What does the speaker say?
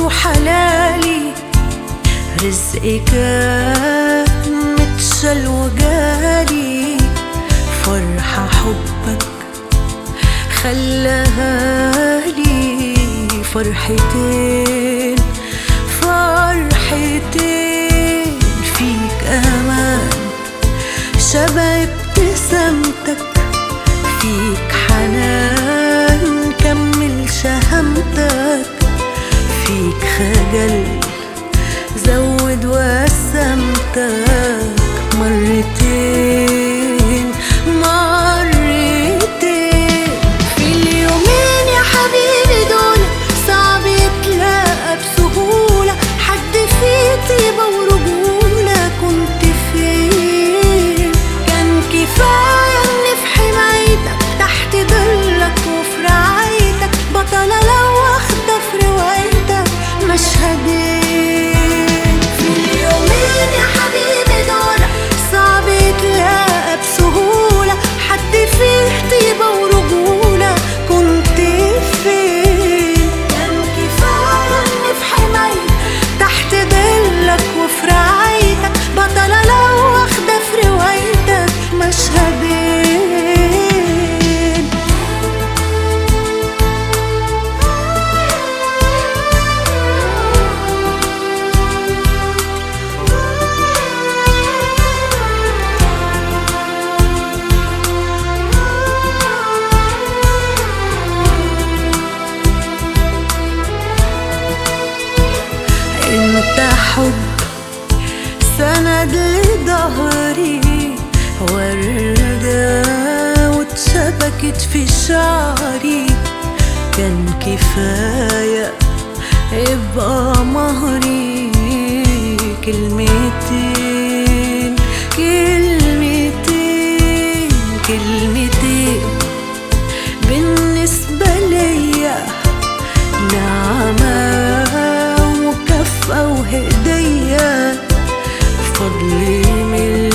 وحلالي رزقي كان متشل وجالي فرحة حبك خلاها لي فرحتين فرحتين فيك امان شبه ابتسامتك فيك حنان كمل شهامتك فيك خجل زود وسمتك مرتين مرتين في اليومين يا حبيبي دول صعب يتلاقى بسهولة حد فيه طيبة ورجولة كنت فين كان كفاية اني في حمايتك تحت ظلك وفي رعايتك بطلة لو واخدة في روايتك مشهدين في اليومين يا حبيبي دول صعب يتلاقى بسهولة حد فيه طيبة ورجولة كنت فين كان كفاية اني في حمايتك تحت ظلك وفي رعايتك بطلة لو واخدة في روايتك مشهدين انت حب سند لظهري وردة واتشبكت في شعري كان كفاية ابقى مهري كلمتين كلمتين كلمتين بالنسبة ليا نعمة وكفة وهدية فضلي من